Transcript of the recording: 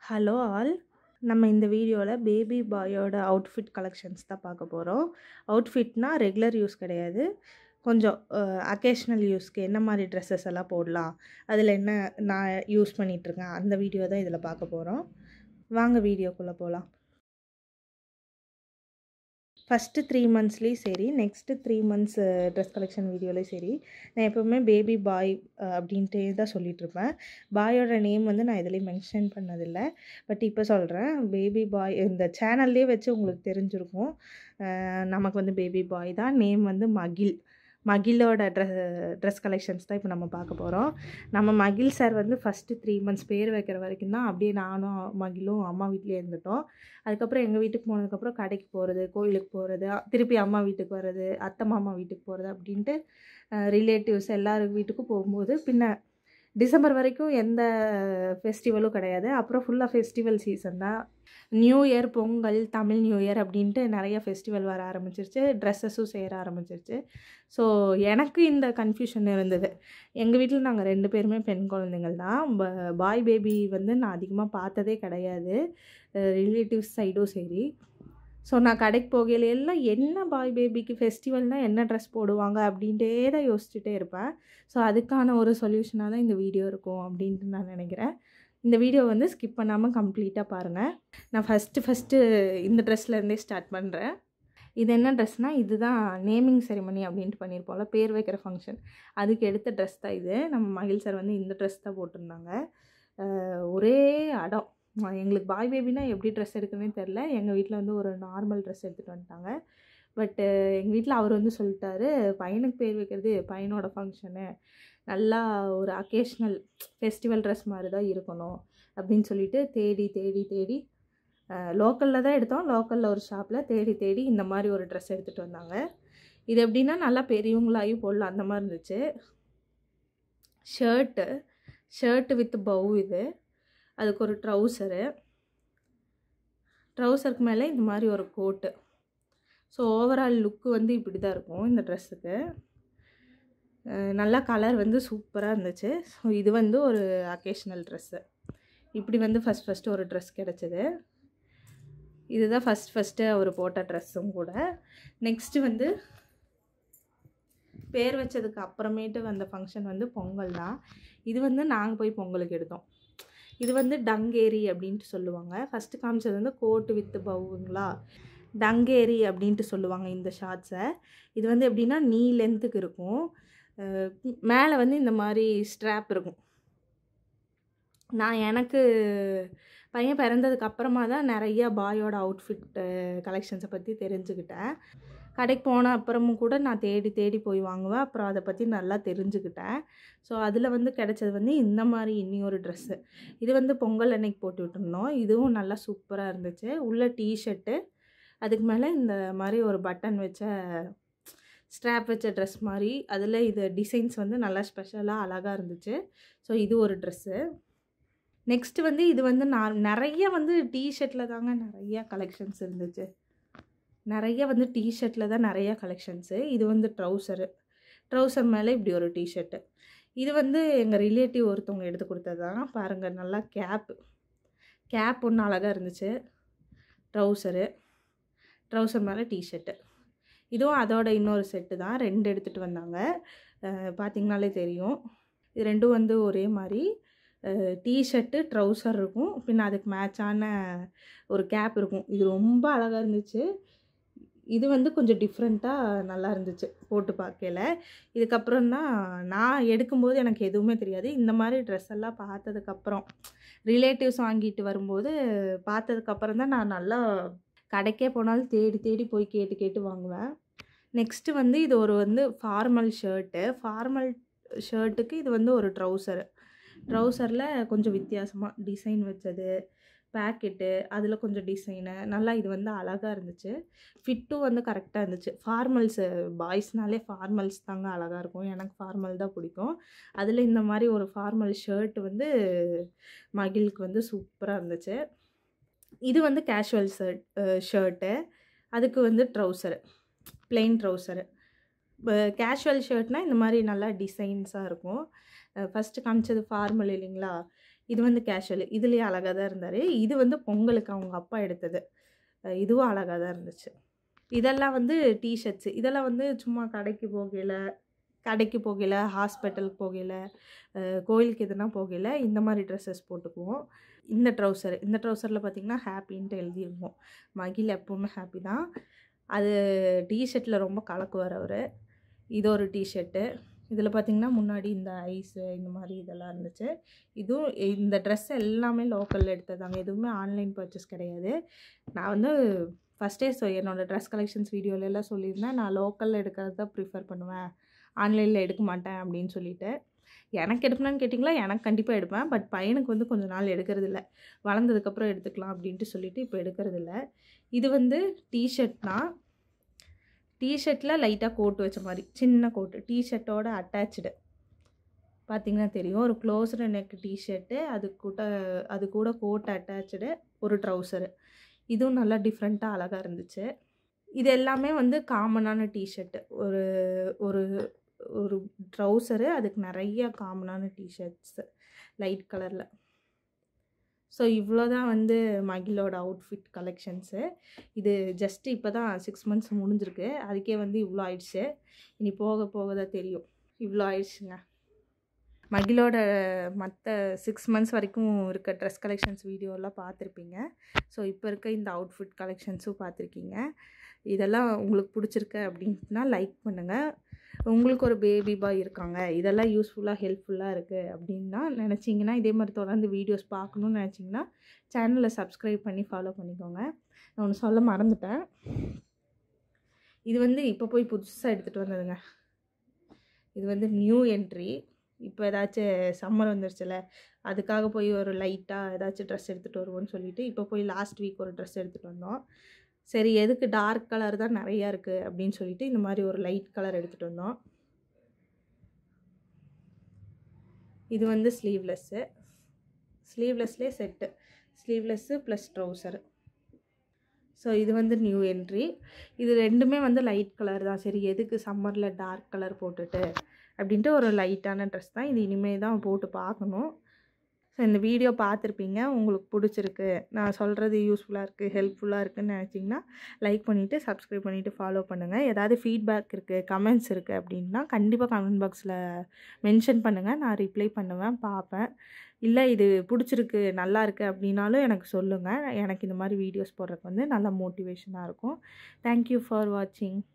hello all நம்ம இந்த வீடியோவில் பேபி பாயோட அவுட்ஃபிட் கலெக்ஷன்ஸ் தான் பார்க்க போகிறோம் அவுட்ஃபிட்னா ரெகுலர் யூஸ் கிடையாது கொஞ்சம் அக்கேஷ்னல் யூஸ்க்கு என்ன மாதிரி ட்ரெஸ்ஸஸ் எல்லாம் போடலாம் அதில் என்ன நான் யூஸ் பண்ணிகிட்ருக்கேன் அந்த வீடியோ தான் இதில் பார்க்க போகிறோம் வாங்க வீடியோக்குள்ளே போகலாம் ஃபஸ்ட்டு த்ரீ மந்த்ஸ்லேயும் சரி next three months dress collection வீடியோலேயும் சரி நான் எப்போவுமே பேபி பாய் அப்படின்ட்டே தான் சொல்லிகிட்ருப்பேன் பாயோட நேம் வந்து நான் எதுலேயும் மென்ஷன் பண்ணதில்லை பட் இப்போ சொல்கிறேன் பேபி பாய் இந்த சேனல்லே வச்சு உங்களுக்கு தெரிஞ்சிருக்கும் நமக்கு வந்து பேபி பாய் தான் நேம் வந்து மகிழ் மகிழோட ட்ரெஸ் ட்ரெஸ் கலெக்ஷன்ஸ் தான் இப்போ நம்ம பார்க்க போகிறோம் நம்ம மகிழ் சார் வந்து ஃபஸ்ட்டு த்ரீ மந்த்ஸ் பேர் வைக்கிற வரைக்கும் தான் அப்படியே நானும் மகிழும் அம்மா வீட்லேயே இருந்துட்டோம் அதுக்கப்புறம் எங்கள் வீட்டுக்கு போனதுக்கப்புறம் கடைக்கு போகிறது கோயிலுக்கு போகிறது திருப்பி அம்மா வீட்டுக்கு வர்றது அத்தை மாமா வீட்டுக்கு போகிறது அப்படின்ட்டு ரிலேட்டிவ்ஸ் எல்லார் வீட்டுக்கும் போகும்போது பின்ன டிசம்பர் வரைக்கும் எந்த ஃபெஸ்டிவலும் கிடையாது அப்புறம் ஃபுல்லாக ஃபெஸ்டிவல் சீசன் தான் new year Pongal Tamil new year அப்படின்ட்டு நிறைய ஃபெஸ்டிவல் வர ஆரம்பிச்சிருச்சு ட்ரெஸ்ஸஸும் சேர ஆரம்பிச்சிருச்சு ஸோ எனக்கு இந்த கன்ஃபியூஷன் இருந்தது எங்கள் வீட்டில் நாங்கள் ரெண்டு பேருமே பெண் குழந்தைங்கள் தான் பாய் பேபி வந்து நான் அதிகமாக பார்த்ததே கிடையாது ரிலேட்டிவ்ஸ் சைடும் சரி ஸோ நான் கடைக்கு போகையில எல்லாம் என்ன பாய் பேபிக்கு ஃபெஸ்டிவல்னால் என்ன ட்ரெஸ் போடுவாங்க அப்படின்ட்டே தான் யோசிச்சுட்டே இருப்பேன் ஸோ அதுக்கான ஒரு சொல்யூஷனாக தான் இந்த வீடியோ இருக்கும் அப்படின்ட்டு நான் நினைக்கிறேன் இந்த வீடியோ வந்து ஸ்கிப் பண்ணாமல் கம்ப்ளீட்டாக பாருங்கள் நான் ஃபஸ்ட்டு ஃபஸ்ட்டு இந்த ட்ரெஸ்லேருந்தே ஸ்டார்ட் பண்ணுறேன் இது என்ன ட்ரெஸ்னால் இதுதான் நேமிங் செரிமனி அப்படின்ட்டு பண்ணியிருப்போம்ல பேர் வைக்கிற ஃபங்க்ஷன் அதுக்கு எடுத்த ட்ரெஸ் தான் இது நம்ம மகிழ் சார் வந்து இந்த ட்ரெஸ் தான் போட்டிருந்தாங்க ஒரே அடம் எங்களுக்கு பாய் பேபினா எப்படி ட்ரெஸ் எடுக்குதுன்னே தெரில எங்கள் வீட்டில் வந்து ஒரு நார்மல் ட்ரெஸ் எடுத்துகிட்டு வந்துட்டாங்க பட்டு எங்கள் வீட்டில் அவர் வந்து சொல்லிட்டாரு பையனுக்கு பேர் வைக்கிறது பையனோட ஃபங்க்ஷனு நல்லா ஒரு அக்கேஷ்னல் ஃபெஸ்டிவல் ட்ரெஸ் மாதிரி தான் இருக்கணும் அப்படின்னு சொல்லிட்டு தேடி தேடி தேடி லோக்கலில் தான் எடுத்தோம் லோக்கலில் ஒரு ஷாப்பில் தேடி தேடி இந்த மாதிரி ஒரு ட்ரெஸ் எடுத்துகிட்டு வந்தாங்க இது எப்படின்னா நல்லா பெரியவங்களாயும் போடலாம் அந்த மாதிரி இருந்துச்சு ஷர்ட்டு ஷர்ட்டு வித் பவு இது அதுக்கு ஒரு ட்ரௌசரு ட்ரௌசருக்கு மேலே இந்த மாதிரி ஒரு கோட்டு ஸோ ஓவரால் லுக்கு வந்து இப்படி தான் இருக்கும் இந்த ட்ரெஸ்ஸுக்கு நல்லா கலர் வந்து சூப்பராக இருந்துச்சு ஸோ இது வந்து ஒரு அக்கேஷ்னல் ட்ரெஸ்ஸு இப்படி வந்து ஃபஸ்ட் ஃபஸ்ட்டு ஒரு ட்ரெஸ் கிடச்சிது இதுதான் ஃபஸ்ட் ஃபஸ்ட்டு அவர் போட்ட ட்ரெஸ்ஸும் கூட நெக்ஸ்ட்டு வந்து பேர் வச்சதுக்கு அப்புறமேட்டு வந்த ஃபங்க்ஷன் வந்து பொங்கல் தான் இது வந்து நாங்கள் போய் பொங்கலுக்கு எடுத்தோம் இது வந்து டங்கேரி அப்படின்ட்டு சொல்லுவாங்க ஃபஸ்ட்டு காமிச்சது வந்து கோட்டு வித்து பவுங்களா டங்கேரி அப்படின்ட்டு சொல்லுவாங்க இந்த ஷார்ட்ஸை இது வந்து எப்படின்னா நீ லென்த்துக்கு இருக்கும் மேலே வந்து இந்த மாதிரி ஸ்ட்ராப் இருக்கும் நான் எனக்கு பையன் பிறந்ததுக்கு அப்புறமா தான் நிறையா பாயோட அவுட்ஃபிட் கலெக்ஷன்ஸை பற்றி தெரிஞ்சுக்கிட்டேன் கடைக்கு போன அப்புறமும் கூட நான் தேடி தேடி போய் வாங்குவேன் அப்புறம் அதை பற்றி நல்லா தெரிஞ்சுக்கிட்டேன் ஸோ அதில் வந்து கிடச்சது வந்து இந்த மாதிரி இன்னி ஒரு ட்ரெஸ்ஸு இது வந்து பொங்கல் அன்னைக்கு போட்டு விட்டுருந்தோம் இதுவும் நல்லா சூப்பராக இருந்துச்சு உள்ள டீஷர்ட்டு அதுக்கு மேலே இந்த மாதிரி ஒரு பட்டன் வச்ச ஸ்ட்ராப் வச்ச ட்ரெஸ் மாதிரி அதில் இது டிசைன்ஸ் வந்து நல்லா ஸ்பெஷலாக அழகாக இருந்துச்சு ஸோ இது ஒரு ட்ரெஸ்ஸு நெக்ஸ்ட்டு வந்து இது வந்து நான் நிறைய வந்து டிஷர்ட்டில் தாங்க நிறையா கலெக்ஷன்ஸ் இருந்துச்சு நிறைய வந்து டிஷர்ட்டில் தான் நிறையா கலெக்ஷன்ஸு இது வந்து ட்ரௌசரு ட்ரௌசர் மேலே இப்படி ஒரு டிஷர்ட்டு இது வந்து எங்கள் ரிலேட்டிவ் ஒருத்தவங்க எடுத்து கொடுத்தது தான் பாருங்கள் நல்லா கேப்பு கேப் ஒன்று அழகாக இருந்துச்சு ட்ரௌசரு ட்ரௌசர் மேலே டிஷர்ட்டு இதுவும் அதோட இன்னொரு செட்டு தான் ரெண்டு எடுத்துகிட்டு வந்தாங்க பார்த்திங்கனாலே தெரியும் இது ரெண்டும் வந்து ஒரே மாதிரி டிஷர்ட்டு ட்ரௌசர் இருக்கும் பின்ன அதுக்கு மேட்சான ஒரு கேப் இருக்கும் இது ரொம்ப அழகாக இருந்துச்சு இது வந்து கொஞ்சம் டிஃப்ரெண்ட்டாக நல்லா இருந்துச்சு போட்டு பார்க்கல இதுக்கப்புறம் தான் நான் எடுக்கும்போது எனக்கு எதுவுமே தெரியாது இந்த மாதிரி ட்ரெஸ் எல்லாம் பார்த்ததுக்கப்புறம் ரிலேட்டிவ்ஸ் வாங்கிட்டு வரும்போது பார்த்ததுக்கப்புறம் தான் நான் நல்லா கடைக்கே போனாலும் தேடி தேடி போய் கேட்டு கேட்டு வாங்குவேன் நெக்ஸ்ட்டு வந்து இது ஒரு வந்து ஃபார்மல் ஷர்ட்டு ஃபார்மல் ஷர்ட்டுக்கு இது வந்து ஒரு ட்ரௌசரு ட்ரௌசரில் கொஞ்சம் வித்தியாசமாக டிசைன் வச்சது பேக்கெட்டு அதில் கொஞ்சம் டிசைனு நல்லா இது வந்து அழகாக இருந்துச்சு ஃபிட்டும் வந்து கரெக்டாக இருந்துச்சு ஃபார்மல்ஸு பாய்ஸ்னாலே ஃபார்மல்ஸ் தாங்க அழகாக இருக்கும் எனக்கு ஃபார்மல் தான் பிடிக்கும் அதில் இந்த மாதிரி ஒரு ஃபார்மல் ஷர்ட் வந்து மகிழுக்கு வந்து சூப்பராக இருந்துச்சு இது வந்து கேஷுவல் ஷர்ட் ஷர்ட்டு அதுக்கு வந்து ட்ரௌசரு ப்ளெயின் ட்ரௌசரு கேஷுவல் ஷர்ட்னால் இந்த மாதிரி நல்லா டிசைன்ஸாக இருக்கும் ஃபஸ்ட்டு காமிச்சது ஃபார்மல் இல்லைங்களா இது வந்து கேஷுவல் இதுலேயே அழகாக தான் இருந்தார் இது வந்து பொங்கலுக்கு அவங்க அப்பா எடுத்தது அஹ் இதுவும் அழகாக தான் இருந்துச்சு இதெல்லாம் வந்து டிஷர்ட்ஸு இதெல்லாம் வந்து சும்மா கடைக்கு போகையில் கடைக்கு போகையில் ஹாஸ்பிட்டலுக்கு போகையில் அஹ் கோயிலுக்கு எதுனா போகையில் இந்த மாதிரி ட்ரெஸ்ஸஸ் போட்டுக்குவோம் இந்த ட்ரௌசர் இந்த ட்ரௌசரில் பார்த்திங்கன்னா ஹாப்பின்ட்டு எழுதியிருக்கும் மகிழ் எப்போவுமே ஹாப்பி தான் அது டிஷர்ட்டில் ரொம்ப கலக்குவார் அவர் இது ஒரு டிஷர்ட்டு இதில் பார்த்திங்கன்னா முன்னாடி இந்த ஐஸு இந்த மாதிரி இதெல்லாம் இருந்துச்சு இதுவும் இந்த ட்ரெஸ் எல்லாமே லோக்கலில் எடுத்ததாங்க எதுவுமே ஆன்லைன் பர்ச்சேஸ் கிடையாது நான் வந்து ஃபஸ்ட்டே சொ என்னோடய ட்ரெஸ் கலெக்ஷன்ஸ் வீடியோலலாம் சொல்லியிருந்தேன் நான் லோக்கலில் எடுக்கிறது தான் ப்ரிஃபர் பண்ணுவேன் ஆன்லைனில் எடுக்க மாட்டேன் அப்படின்னு சொல்லிட்டு எனக்கு எடுப்பேனான்னு கேட்டிங்களா எனக்கு கண்டிப்பாக எடுப்பேன் பட் பையனுக்கு வந்து கொஞ்ச நாள் எடுக்கிறது இல்லை வளர்ந்ததுக்கப்புறம் எடுத்துக்கலாம் அப்படின்ட்டு சொல்லிட்டு இப்போ எடுக்கிறது இல்லை இது வந்து டிஷர்ட்னா டிஷர்ட்டில் லைட்டாக கோட் வச்ச மாதிரி சின்ன கோட்டு டிஷர்ட்டோட அட்டாச்சு பார்த்தீங்கன்னா தெரியும் ஒரு க்ளோஸ்டு நெக் டிஷர்ட்டு அது கூட அது கூட கோட் அட்டாச்சு ஒரு ட்ரௌசரு இதுவும் நல்லா டிஃப்ரெண்ட்டாக அழகாக இருந்துச்சு இது எல்லாமே வந்து காமனான டிஷர்ட்டு ஒரு ஒரு ஒரு ட்ரௌசரு அதுக்கு நிறைய காமனான டிஷர்ட்ஸு லைட் கலரில் ஸோ இவ்வளோ தான் வந்து மகிழோட அவுட்ஃபிட் கலெக்ஷன்ஸு இது ஜஸ்ட்டு இப்போ தான் சிக்ஸ் மந்த்ஸ் முடிஞ்சிருக்கு அதுக்கே வந்து இவ்வளோ ஆயிடுச்சு இனி போக போக தான் தெரியும் இவ்வளோ ஆயிடுச்சுங்க மகிழோட மற்ற சிக்ஸ் மந்த்ஸ் வரைக்கும் இருக்க ட்ரெஸ் கலெக்ஷன்ஸ் வீடியோலாம் பார்த்துருப்பீங்க ஸோ இப்போ இருக்க இந்த அவுட்ஃபிட் கலெக்ஷன்ஸும் பார்த்துருக்கீங்க இதெல்லாம் உங்களுக்கு பிடிச்சிருக்கு அப்படின்னா லைக் பண்ணுங்கள் உங்களுக்கு ஒரு பேபி பாய் இருக்காங்க இதெல்லாம் யூஸ்ஃபுல்லாக ஹெல்ப்ஃபுல்லாக இருக்குது அப்படின்னா நினச்சிங்கன்னா இதே மாதிரி தொடர்ந்து வீடியோஸ் பார்க்கணுன்னு நினச்சிங்கன்னா சேனலை சப்ஸ்கிரைப் பண்ணி ஃபாலோ பண்ணிக்கோங்க நான் ஒன்று சொல்ல மறந்துட்டேன் இது வந்து இப்போ போய் புதுசாக எடுத்துகிட்டு வந்ததுங்க இது வந்து நியூ என்ட்ரி இப்போ ஏதாச்சும் சம்மர் வந்துருச்சுல அதுக்காக போய் ஒரு லைட்டாக ஏதாச்சும் ட்ரெஸ் எடுத்துகிட்டு வருவோன்னு சொல்லிட்டு இப்போ போய் லாஸ்ட் வீக் ஒரு ட்ரெஸ் எடுத்துகிட்டு வந்தோம் சரி எதுக்கு டார்க் கலர் தான் நிறையா இருக்குது அப்படின்னு சொல்லிட்டு இந்த மாதிரி ஒரு லைட் கலர் எடுத்துகிட்டு வந்தோம் இது வந்து ஸ்லீவ்லெஸ்ஸு ஸ்லீவ்லெஸ்லேயே set sleeveless plus trouser so இது வந்து நியூ என்ட்ரி இது ரெண்டுமே வந்து லைட் கலர் தான் சரி எதுக்கு சம்மரில் டார்க் கலர் போட்டுட்டு அப்படின்ட்டு ஒரு லைட்டான ட்ரெஸ் தான் இது இனிமேல் தான் போட்டு பார்க்கணும் ஸோ இந்த வீடியோ பார்த்துருப்பீங்க உங்களுக்கு பிடிச்சிருக்கு நான் சொல்கிறது யூஸ்ஃபுல்லாக இருக்குது ஹெல்ப்ஃபுல்லாக இருக்குதுன்னு நினச்சிங்கன்னா லைக் பண்ணிவிட்டு சப்ஸ்கிரைப் பண்ணிவிட்டு ஃபாலோ பண்ணுங்கள் ஏதாவது ஃபீட்பேக் இருக்குது கமெண்ட்ஸ் இருக்குது அப்படின்னா கண்டிப்பாக கமெண்ட் பாக்ஸில் மென்ஷன் பண்ணுங்கள் நான் ரிப்ளை பண்ணுவேன் பார்ப்பேன் இல்லை இது பிடிச்சிருக்கு நல்லா இருக்குது அப்படின்னாலும் எனக்கு சொல்லுங்கள் எனக்கு இந்த மாதிரி வீடியோஸ் போடுறதுக்கு வந்து நல்ல மோட்டிவேஷனாக இருக்கும் தேங்க்யூ ஃபார் வாட்சிங்